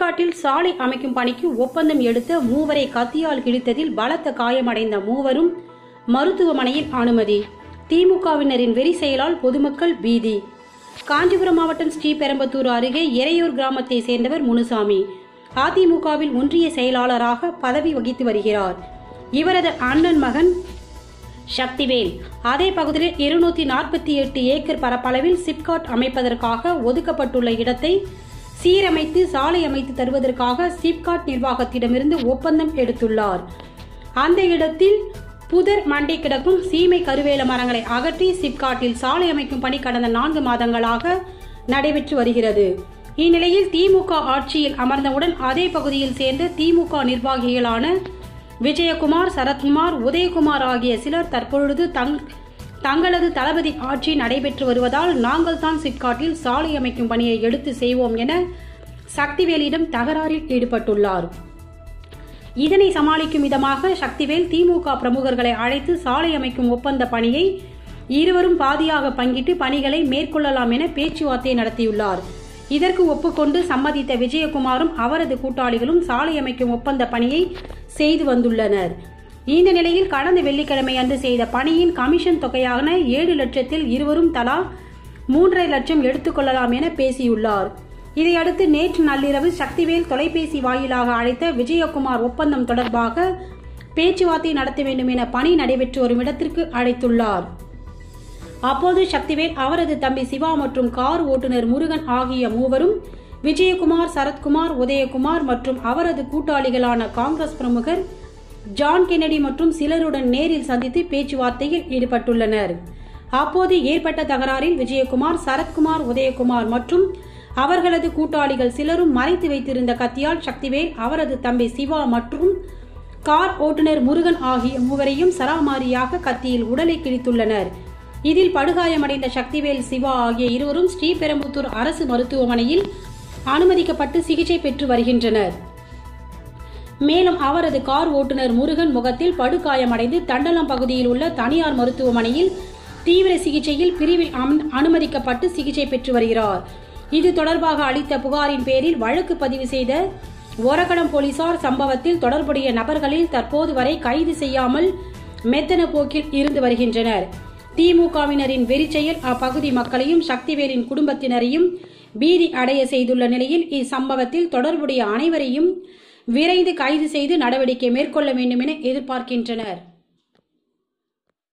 சிப்காட்டில் சாலை அமைக்கும் பணிக்கு ஒப்பந்தம் எடுத்த மூவரை கத்தியால் கிழித்ததில் பலத்த காயமடைந்த மூவரும் மருத்துவமனையில் அனுமதி திமுகவினரின் வெறி செயலால் பொதுமக்கள் பீதி காஞ்சிபுரம் மாவட்டம் ஸ்ரீபெரும்பத்தூர் அருகே எறையூர் கிராமத்தை சேர்ந்தவர் முனுசாமி அதிமுகவில் ஒன்றிய செயலாளராக பதவி வகித்து வருகிறார் இவரது அண்ணன் மகன் சக்திவேல் அதே பகுதியில் இருநூத்தி நாற்பத்தி எட்டு ஏக்கர் பரப்பளவில் சிப்காட் அமைப்பதற்காக ஒதுக்கப்பட்டுள்ள இடத்தை சீரமைத்து சாலை அமைத்து தருவதற்காக சிப்காட் நிர்வாகத்திடமிருந்து ஒப்பந்தம் எடுத்துள்ளார் அந்த இடத்தில் புதர் மண்டி கிடக்கும் சீமை கருவேல மரங்களை அகற்றி சிப்காட்டில் சாலை அமைக்கும் பணி கடந்த நான்கு மாதங்களாக நடைபெற்று வருகிறது இந்நிலையில் திமுக ஆட்சியில் அமர்ந்தவுடன் அதே பகுதியில் சேர்ந்த திமுக நிர்வாகிகளான விஜயகுமார் சரத்குமார் உதயகுமார் ஆகிய சிலர் தற்பொழுது தங் தங்களது தளபதி ஆட்சி நடைபெற்று வருவதால் நாங்கள் தான் சிப்காட்டில் சாலை அமைக்கும் பணியை எடுத்து செய்வோம் என சக்திவேலிடம் தகராறில் ஈடுபட்டுள்ளார் இதனை சமாளிக்கும் விதமாக சக்திவேல் திமுக பிரமுகர்களை அழைத்து சாலை அமைக்கும் ஒப்பந்த பணியை இருவரும் பாதியாக பங்கிட்டு பணிகளை மேற்கொள்ளலாம் என பேச்சுவார்த்தை நடத்தியுள்ளார் இதற்கு ஒப்புக்கொண்டு சம்மதித்த விஜயகுமாரும் அவரது கூட்டாளிகளும் சாலை அமைக்கும் ஒப்பந்த பணியை செய்து வந்துள்ளனர் இந்த நிலையில் கடந்த வெள்ளிக்கிழமை அன்று செய்த பணியின் கமிஷன் தொகையான ஏழு லட்சத்தில் இருவரும் தலா மூன்றரை லட்சம் எடுத்துக்கொள்ளலாம் என பேசியுள்ளார் இதையடுத்து நேற்று நள்ளிரவு சக்திவேல் தொலைபேசி வாயிலாக அழைத்த விஜயகுமார் ஒப்பந்தம் தொடர்பாக பேச்சுவார்த்தை நடத்த வேண்டும் என பணி நடைபெற்று வரும் இடத்திற்கு அழைத்துள்ளார் அப்போது சக்திவேல் அவரது தம்பி சிவா மற்றும் கார் ஓட்டுநர் முருகன் ஆகிய மூவரும் விஜயகுமார் சரத்குமார் உதயகுமார் மற்றும் அவரது கூட்டாளிகளான காங்கிரஸ் பிரமுகர் ஜான் கென்னடி மற்றும் சிலருடன் நேரில் சந்தித்து பேச்சுவார்த்தையில் ஈடுபட்டுள்ளனர் அப்போது ஏற்பட்ட தகராறில் விஜயகுமார் சரத்குமார் உதயகுமார் மற்றும் அவர்களது கூட்டாளிகள் சிலரும் மறைத்து வைத்திருந்த கத்தியால் சக்திவேல் அவரது தம்பி சிவா மற்றும் கார் ஓட்டுநர் முருகன் ஆகிய மூவரையும் சராமாரியாக கத்தியில் உடலை கிழித்துள்ளனர் இதில் படுகாயமடைந்த சக்திவேல் சிவா ஆகிய இருவரும் ஸ்ரீபெரும்புத்தூர் அரசு மருத்துவமனையில் அனுமதிக்கப்பட்டு சிகிச்சை பெற்று வருகின்றனர் மேலும் அவரது கார் ஓட்டுநர் முருகன் முகத்தில் படுகாயமடைந்து தண்டலம் பகுதியில் உள்ள தனியார் மருத்துவமனையில் தீவிர சிகிச்சையில் பிரிவில் அம்- அனுமதிக்கப்பட்டு சிகிச்சை பெற்று வருகிறார் இது தொடர்பாக அளித்த புகாரின் பேரில் வழக்கு பதிவு செய்த ஒரகடம் போலீசார் சம்பவத்தில் தொடர்புடைய நபர்களில் தற்போது வரை கைது செய்யாமல் மெத்தன போக்கில் இருந்து வருகின்றனர் திமுகவினரின் வெறிச்செயல் அப்பகுதி மக்களையும் சக்திவேலின் குடும்பத்தினரையும் பீதி அடைய செய்துள்ள நிலையில் இச்சம்பவத்தில் தொடர்புடைய அனைவரையும் விரைந்து கைது செய்து நடவடிக்கை மேற்கொள்ள வேண்டும் என எதிர்பார்க்கின்றனர்